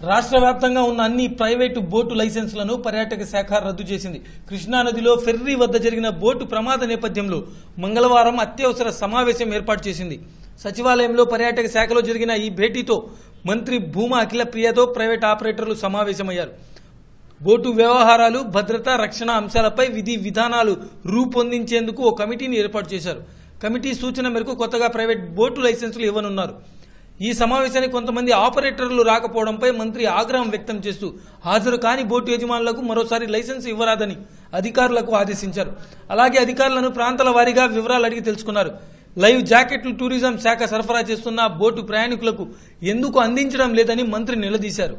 రాష్ట్ర వ్యాప్తంగా ఉన్న అన్ని ప్రైవేటు బోటు లైసెన్సులను పర్యాటక శాఖ రద్దు చేసింది కృష్ణానదిలో ఫెర్రీ వద్ద జరిగిన బోటు ప్రమాద నేపథ్యంలో మంగళవారం అత్యవసర సమావేశం ఏర్పాటు చేసింది సచివాలయంలో పర్యాటక శాఖలో జరిగిన ఈ భేటీతో మంత్రి భూమా అఖిల ప్రియతో ప్రైవేట్ ఆపరేటర్లు సమావేశమయ్యారు బోటు వ్యవహారాలు భద్రత రక్షణ అంశాలపై విధి విధానాలు రూపొందించేందుకు ఓ కమిటీని ఏర్పాటు చేశారు కమిటీ సూచన మేరకు కొత్తగా ప్రైవేట్ బోటు లైసెన్సులు ఇవ్వనున్నారు ఈ సమావేశానికి కొంతమంది ఆపరేటర్లు రాకపోవడంపై మంత్రి ఆగ్రహం వ్యక్తం చేస్తూ హాజరు కాని బోటు యజమానులకు మరోసారి లైసెన్స్ ఇవ్వరాదని అధికారులకు ఆదేశించారు అలాగే అధికారులను ప్రాంతాల వారీగా వివరాలు అడిగి తెలుసుకున్నారు లైవ్ జాకెట్లు టూరిజం శాఖ సరఫరా చేస్తున్న బోటు ప్రయాణికులకు ఎందుకు అందించడం లేదని మంత్రి నిలదీశారు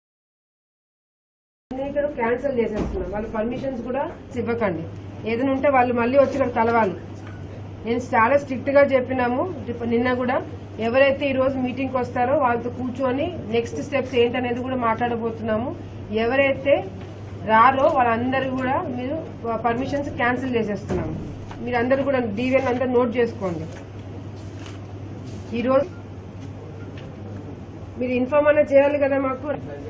ఇక్కడ క్యాన్సిల్ చేసేస్తున్నాం వాళ్ళ పర్మిషన్స్ కూడా ఇవ్వకండి ఏదైనా ఉంటే వాళ్ళు మళ్ళీ వచ్చి ఇక్కడ కలవాలి నేను చాలా స్ట్రిక్ట్ గా చెప్పినాము ఇప్ప- నిన్న కూడా ఎవరైతే ఈ రోజు మీటింగ్ వస్తారో వాళ్ళతో కూర్చొని నెక్స్ట్ స్టెప్స్ ఏంటనేది కూడా మాట్లాడబోతున్నాము ఎవరైతే రారో వాళ్ళందరూ కూడా మీరు పర్మిషన్స్ క్యాన్సిల్ చేసేస్తున్నాము మీరు అందరూ కూడా డీవీఎల్ అందరూ నోట్ చేసుకోండి ఈ రోజు మీరు ఇన్ఫార్మ్ అన్న చేయాలి కదా మాకు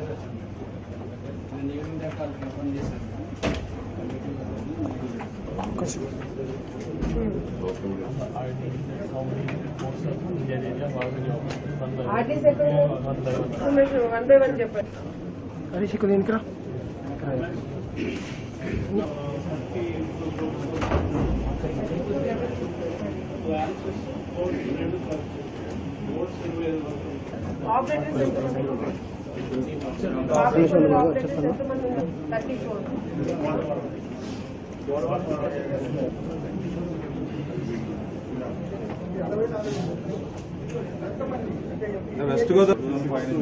ఆర్టీసీ ఎక్కడ ఇన్ఫర్మేషన్ వన్ బై వన్ చెప్పండి హరీష్ కొద్దిగా వెనకరా ఆపరేటర్స్ ఎంతమంది ఆపరేషన్ ఆపరేటర్స్ ఎంతమంది ఉన్నారు థర్టీ ఫోర్ వెస్ట్ గోదావరి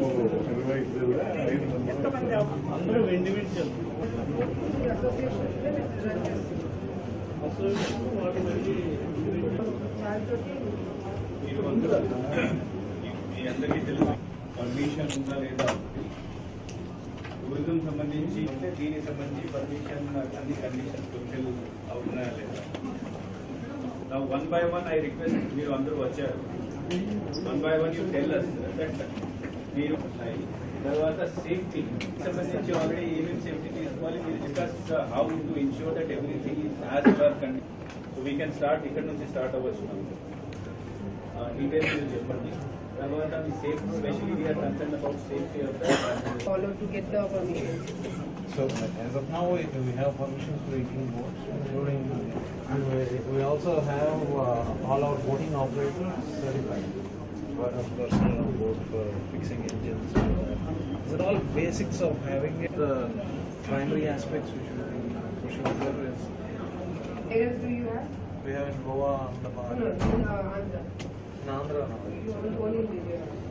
మీ అందరికీ తెలుసు పర్మిషన్ ఉందా లేదా టూరిజం సంబంధించి అంటే దీనికి సంబంధించి పర్మిషన్ అన్ని కండిషన్స్ ఫుల్ఫిల్ అవుతున్నాయా లేదా నా one by one I request మీరు అందరూ వచ్చారు one by one you tell us that మీరు ఉన్నాయి తర్వాత సేఫ్టీ సంబంధించి ఆల్రెడీ ఏమేమి సేఫ్టీ తీసుకోవాలి మీరు discuss how to ensure that everything is as per condition so we can start ఇక్కడ నుంచి స్టార్ట్ అవ్వచ్చు మనం డీటెయిల్స్ మీరు చెప్పండి తర్వాత మీ safety specially we are concern about safety of the follow to get the permission So as of now, we we have permissions for 18 boats, including, and we we also have uh, all our boating operators certified. For of course, uh, boat for fixing engines. These are all basics of having it. The primary aspects which we are pushing for is Areas do you have? we have in Goa, No, Ahmedabad, no, in uh, Andhra. in Andhra now. You have only in Vijayawada.